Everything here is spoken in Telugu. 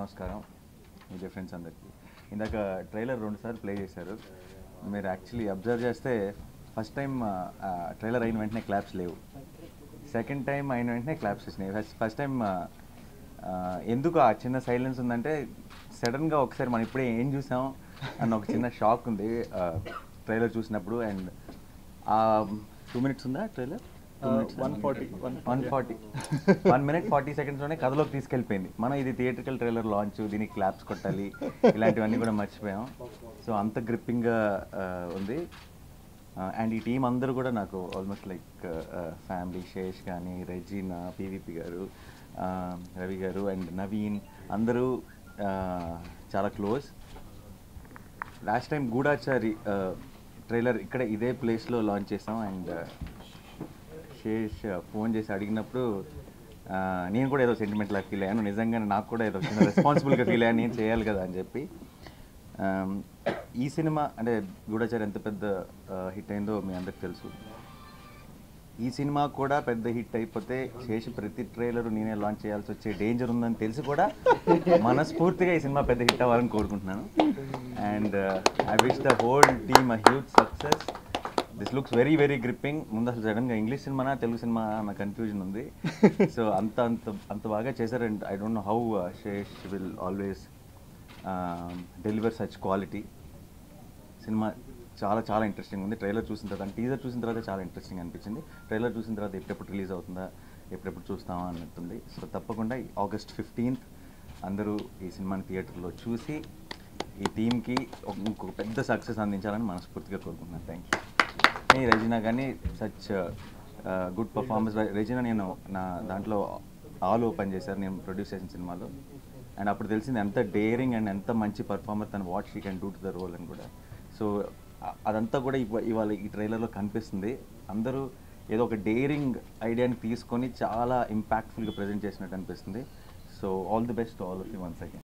నమస్కారం మీడియా ఫ్రెండ్స్ అందరికీ ఇందాక ట్రైలర్ రెండుసార్లు ప్లే చేశారు మీరు యాక్చువల్లీ అబ్జర్వ్ చేస్తే ఫస్ట్ టైం ట్రైలర్ అయిన వెంటనే క్లాప్స్ లేవు సెకండ్ టైం అయిన వెంటనే క్లాప్స్ వచ్చినాయి ఫస్ట్ ఫస్ట్ టైం ఎందుకు ఆ చిన్న సైలెన్స్ ఉందంటే సడన్గా ఒకసారి మనం ఇప్పుడే ఏం చూసాం అన్న ఒక చిన్న షాక్ ఉంది ట్రైలర్ చూసినప్పుడు అండ్ టూ మినిట్స్ ఉందా trailer one forty one one forty one minute forty సెకండ్స్లోనే కథలోకి తీసుకెళ్ళిపోయింది మనం ఇది థియేట్రికల్ ట్రైలర్ లాంచ్ దీనికి క్లాప్స్ కొట్టాలి ఇలాంటివన్నీ కూడా మర్చిపోయాం సో అంత గ్రిప్పింగ్గా ఉంది అండ్ ఈ టీం అందరూ కూడా నాకు ఆల్మోస్ట్ లైక్ ఫ్యామిలీ శేష్ కానీ రెజీనా పీవీపీ గారు uh, రవి గారు అండ్ నవీన్ అందరూ uh, చాలా close last time Goodachari trailer ఇక్కడ ఇదే ప్లేస్లో లాంచ్ చేసాం అండ్ శేష్ ఫోన్ చేసి అడిగినప్పుడు ఆ, నేను కూడా ఏదో సెంటిమెంట్ లాగా ఫీల్ అయ్యాను నిజంగా నాకు కూడా ఏదో చిన్న రెస్పాన్సిబుల్గా ఫీల్ అయ్యాను నేను చేయాలి కదా అని చెప్పి ఆమ్, ఈ సినిమా అంటే గూఢాచారి ఎంత పెద్ద హిట్ అయిందో మీ అందరికి తెలుసు ఈ సినిమా కూడా పెద్ద హిట్ అయిపోతే శేష్ ప్రతి ట్రైలర్ నేనే లాంచ్ చేయాల్సి వచ్చే డేంజర్ ఉందని తెలిసి కూడా మనస్ఫూర్తిగా ఈ సినిమా పెద్ద హిట్ అవ్వాలని కోరుకుంటున్నాను and I wish the whole team a huge success this looks very very gripping ముందు అసలు సడన్గా ఇంగ్లీష్ సినిమానా తెలుగు సినిమా అన్న కన్ఫ్యూజన్ ఉంది సో అంత అంత అంత బాగా చేశారు and I don't know how Sesh will always deliver such quality cinema చాలా చాలా ఇంట్రెస్టింగ్ ఉంది ట్రైలర్ చూసిన తర్వాత టీజర్ చూసిన తర్వాత చాలా ఇంట్రెస్టింగ్ అనిపించింది ట్రైలర్ చూసిన తర్వాత ఎప్పుడెప్పుడు రిలీజ్ అవుతుందా ఎప్పుడెప్పుడు చూస్తామా అన్నట్టుంది సో తప్పకుండా ఆగస్ట్ ఫిఫ్టీన్త్ అందరూ ఈ సినిమాని థియేటర్లో చూసి ఈ టీంకి ఇంకొక పెద్ద సక్సెస్ అందించాలని మనస్ఫూర్తిగా కోరుకుంటున్నాను థ్యాంక్ యూ రెజినా కానీ సచ్ గుడ్ పర్ఫార్మెన్స్ రెజినా నేను నా దాంట్లో ఆల్ ఓపెన్ చేశారు నేను ప్రొడ్యూస్ చేసిన సినిమాలో అండ్ అప్పుడు తెలిసింది ఎంత డేరింగ్ అండ్ ఎంత మంచి పర్ఫార్మర్ తను what she can do to the role అని కూడా సో అదంతా కూడా ఇవ- ఇవాళ ఈ ట్రైలర్లో కనిపిస్తుంది అందరూ ఏదో ఒక డేరింగ్ ఐడియాని తీసుకొని చాలా ఇంపాక్ట్ఫుల్గా ప్రజెంట్ చేసినట్టు అనిపిస్తుంది so all the best all of you once again